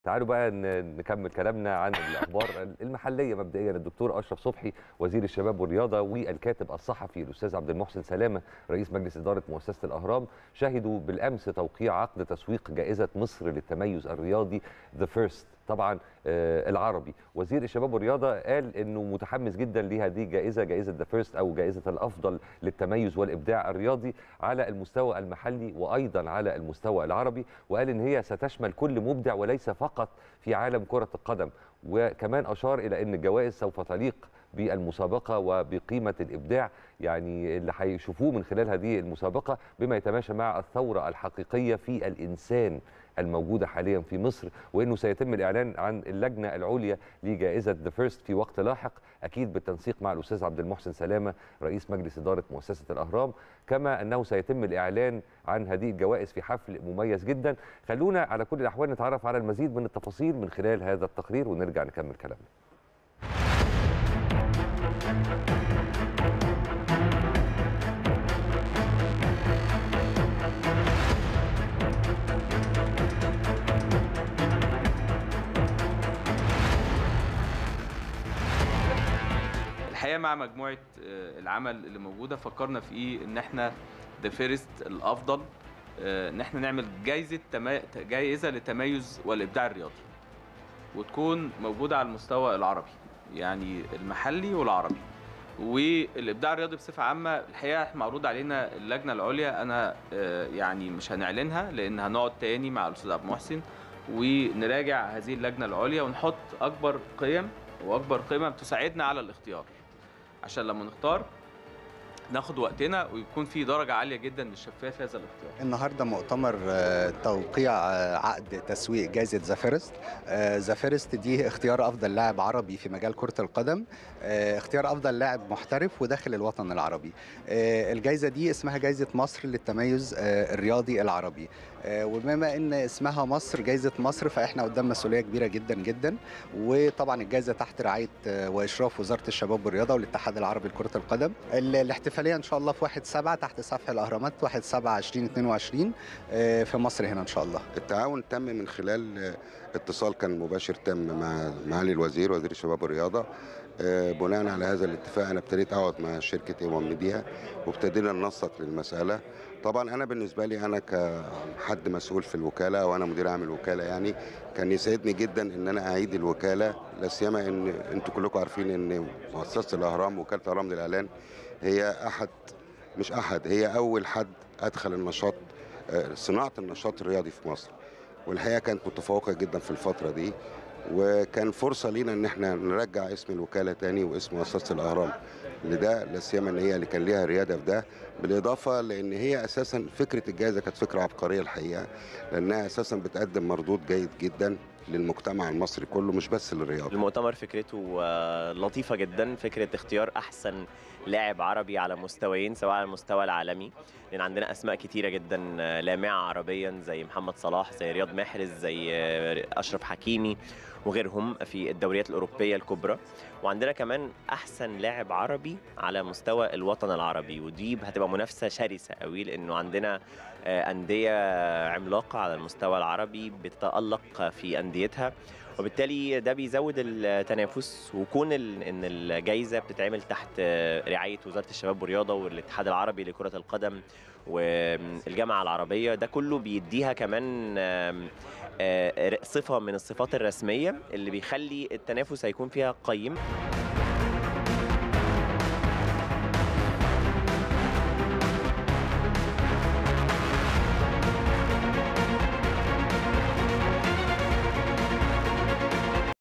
تعالوا بقى ن- نكمل كلامنا عن الاخبار المحليه مبدئيا الدكتور اشرف صبحي وزير الشباب والرياضه والكاتب الصحفي الاستاذ عبد المحسن سلامه رئيس مجلس اداره مؤسسه الاهرام شهدوا بالامس توقيع عقد تسويق جائزه مصر للتميز الرياضي ذا فيرست طبعا آه، العربي وزير الشباب والرياضه قال انه متحمس جدا لهذه الجائزه جائزه ذا فيرست او جائزه الافضل للتميز والابداع الرياضي على المستوى المحلي وايضا على المستوى العربي وقال ان هي ستشمل كل مبدع وليس فقط في عالم كره القدم وكمان اشار الى ان الجوائز سوف تليق بالمسابقه وبقيمه الابداع يعني اللي هيشوفوه من خلال هذه المسابقه بما يتماشى مع الثوره الحقيقيه في الانسان الموجوده حاليا في مصر وانه سيتم الاعلان عن اللجنه العليا لجائزه ذا فيرست في وقت لاحق اكيد بالتنسيق مع الاستاذ عبد المحسن سلامه رئيس مجلس اداره مؤسسه الاهرام كما انه سيتم الاعلان عن هذه الجوائز في حفل مميز جدا خلونا على كل الاحوال نتعرف على المزيد من التفاصيل من خلال هذا التقرير ونرجع نكمل كلامنا الحقيقه مع مجموعه آه، العمل اللي موجوده فكرنا في ايه ان احنا ذا فيرست الافضل آه، ان احنا نعمل جايزه تما... جايزه للتميز والابداع الرياضي وتكون موجوده على المستوى العربي يعني المحلي والعربي والابداع الرياضي بصفه عامه الحقيقه معروض علينا اللجنه العليا انا آه، يعني مش هنعلنها لان هنقعد تاني مع الاستاذ عبد المحسن ونراجع هذه اللجنه العليا ونحط اكبر قيم واكبر قيمه بتساعدنا على الاختيار عشان لما نختار ناخد وقتنا ويكون في درجه عاليه جدا من الشفافيه في هذا الاختيار النهارده مؤتمر آه، توقيع آه، عقد تسويق جائزه ذا فيرست ذا فيرست دي اختيار افضل لاعب عربي في مجال كره القدم آه، اختيار افضل لاعب محترف وداخل الوطن العربي آه، الجائزه دي اسمها جائزه مصر للتميز آه، الرياضي العربي آه، وبما ان اسمها مصر جائزه مصر فاحنا قدام مسؤوليه كبيره جدا جدا وطبعا الجائزه تحت رعايه آه، واشراف وزاره الشباب والرياضه والاتحاد العربي لكره القدم ال- الاحتفاليه ان شاء الله في 1 7 تحت سفح الاهرامات 1 7 2022 آه، في مصر هنا ان شاء الله التعاون تم من خلال آه، اتصال كان مباشر تم مع معالي الوزير وزير الشباب والرياضه آه، بناء على هذا الاتفاق انا ابتديت اقعد مع شركه ايوان ميديا وابتدينا ننسق للمساله طبعا انا بالنسبه لي انا كحد مسؤول في الوكاله وانا مدير عام الوكاله يعني كان يسعدني جدا ان انا اعيد الوكاله لا سيما ان انتوا كلكم عارفين ان مؤسسه الاهرام وكاله الاهرام للاعلان هي احد مش احد هي اول حد ادخل النشاط آه، صناعه النشاط الرياضي في مصر والحقيقه كانت متفوقه جدا في الفتره دي وكان فرصه لينا ان احنا نرجع اسم الوكاله تاني واسم مؤسسه الاهرام لده لا سيما ان هي اللي كان ليها رياده في ده بالاضافه لان هي اساسا فكره الجائزه كانت فكره عبقريه الحقيقه لانها اساسا بتقدم مردود جيد جدا للمجتمع المصري كله مش بس للرياضه المؤتمر فكرته آه، لطيفة جدا فكرة اختيار أحسن لاعب عربي على مستويين سواء على المستوى العالمي لأن عندنا أسماء كتيرة جدا آه، لامعة عربيا زي محمد صلاح زي رياض محرز زي آه، أشرف حكيمي وغيرهم في الدوريات الأوروبية الكبرى وعندنا كمان أحسن لاعب عربي على مستوى الوطن العربي ودي هتبقى منافسة شرسة قوي لأنه عندنا آه، أندية عملاقة على المستوى العربي بتتألق في أنديتها وبالتالي ده بيزود التنافس وكون ال- ان الجائزه بتتعمل تحت رعايه وزاره الشباب والرياضه والاتحاد العربي لكره القدم والجامعه العربيه ده كله بيديها كمان آم، آه، صفه من الصفات الرسميه اللي بيخلي التنافس هيكون فيها قيم